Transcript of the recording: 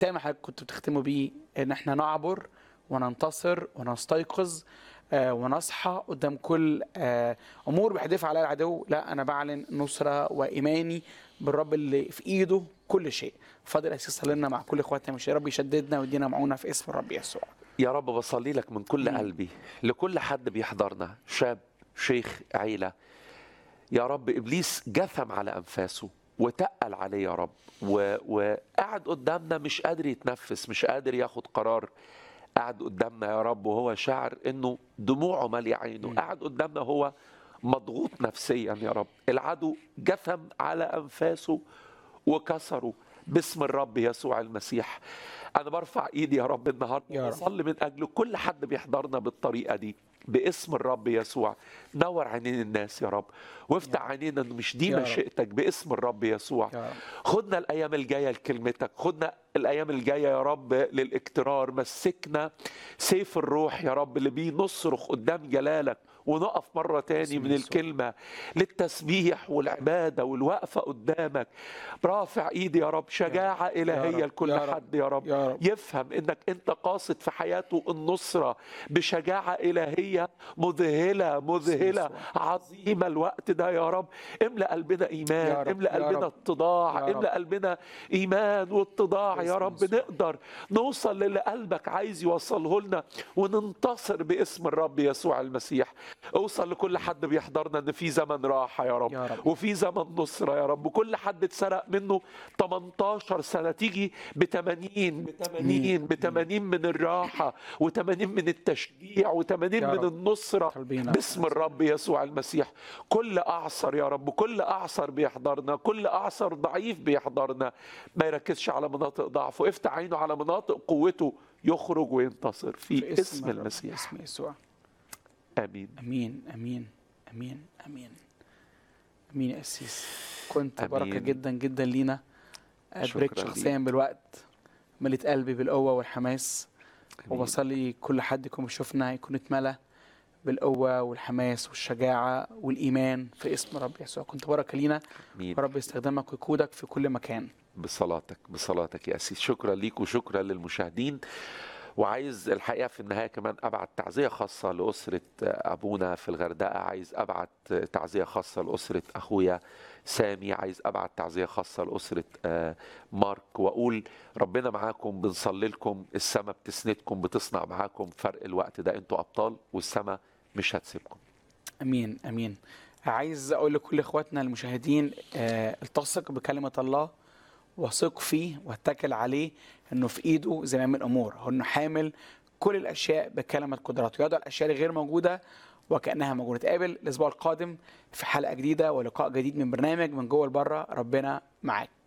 ختام حضرتك كنت بتختموا بيه ان احنا نعبر وننتصر ونستيقظ آه، ونصحى قدام كل آه، امور بيحدفها عليها العدو لا انا بعلن نصره وايماني بالرب اللي في ايده كل شيء فاضل اسيس صلي لنا مع كل اخواتنا مش يا رب يشددنا ويدينا معونه في اسم الرب يسوع يا رب بصلي لك من كل مم. قلبي لكل حد بيحضرنا شاب شيخ عيلة يا رب إبليس جثم على أنفاسه وتقل عليه يا رب و... وقعد قدامنا مش قادر يتنفس مش قادر ياخد قرار قعد قدامنا يا رب وهو شاعر انه دموعه ماليه عينه قعد قدامنا هو مضغوط نفسيا يا رب العدو جثم على انفاسه وكسره باسم الرب يسوع المسيح انا برفع ايدي يا رب النهارده يا رب. وصلي من اجل كل حد بيحضرنا بالطريقه دي باسم الرب يسوع نور عينين الناس يا رب وافتح عينينا انه مش دي يا رب. مشيئتك باسم الرب يسوع يا رب خدنا الايام الجايه لكلمتك خدنا الايام الجايه يا رب للاكترار مسكنا سيف الروح يا رب اللي بيه نصرخ قدام جلالك ونقف مرة تاني باسم من يسوع. الكلمة للتسبيح والعبادة والوقفة قدامك رافع ايدي يا رب شجاعة إلهية رب. لكل يا رب. حد يا رب يا رب. يفهم انك انت قاصد في حياته النصرة بشجاعة إلهية مذهلة مذهلة يسوع. عظيمة الوقت ده يا رب املأ قلبنا يا إيمان رب. املأ يا قلبنا رب. اتضاع يا رب. املأ قلبنا إيمان واتضاع يا باسم رب يسوع. نقدر نوصل للي قلبك عايز يوصله لنا وننتصر باسم الرب يسوع المسيح اوصل لكل حد بيحضرنا ان في زمن راحة يا رب, يا رب. وفي زمن نصرة يا رب وكل حد اتسرق منه 18 سنة تيجي ب 80 ب 80 ب 80 من الراحة و80 من التشجيع و80 يا من رب. النصرة قلبينا. باسم الرب يسوع المسيح كل أعصر يا رب كل أعصر بيحضرنا كل أعصر ضعيف بيحضرنا ما يركزش على مناطق ضعفه افتح عينه على مناطق قوته يخرج وينتصر في, في اسم الرب، المسيح اسم يسوع آمين امين امين امين امين امين يا قسيس كنت أمين. بركه جدا جدا لينا ادركت شكراً شخصيا بالوقت مليت قلبي بالقوه والحماس آمين. وبصلي كل حد يكون بيشوفنا يكون اتملى بالقوه والحماس والشجاعه والايمان في اسم رب يسوع كنت بركه لينا آمين ورب يستخدمك ويقودك في كل مكان بصلاتك بصلاتك يا أسيس شكرا ليك وشكرا للمشاهدين وعايز الحقيقة في النهاية كمان أبعت تعزية خاصة لأسرة أبونا في الغردقة عايز أبعت تعزية خاصة لأسرة أخويا سامي عايز أبعت تعزية خاصة لأسرة آه، مارك وأقول ربنا معاكم بنصلي لكم السماء بتسندكم بتصنع معاكم فرق الوقت ده أنتوا أبطال والسماء مش هتسيبكم امين امين عايز اقول لكل اخواتنا المشاهدين آه، التصق بكلمه الله وثق فيه واتكل عليه انه في ايده زمام الامور هو انه حامل كل الاشياء بكلمه قدراته يضع الاشياء الغير موجوده وكانها موجوده نتقابل الاسبوع القادم في حلقه جديده ولقاء جديد من برنامج من جوه لبره ربنا معاك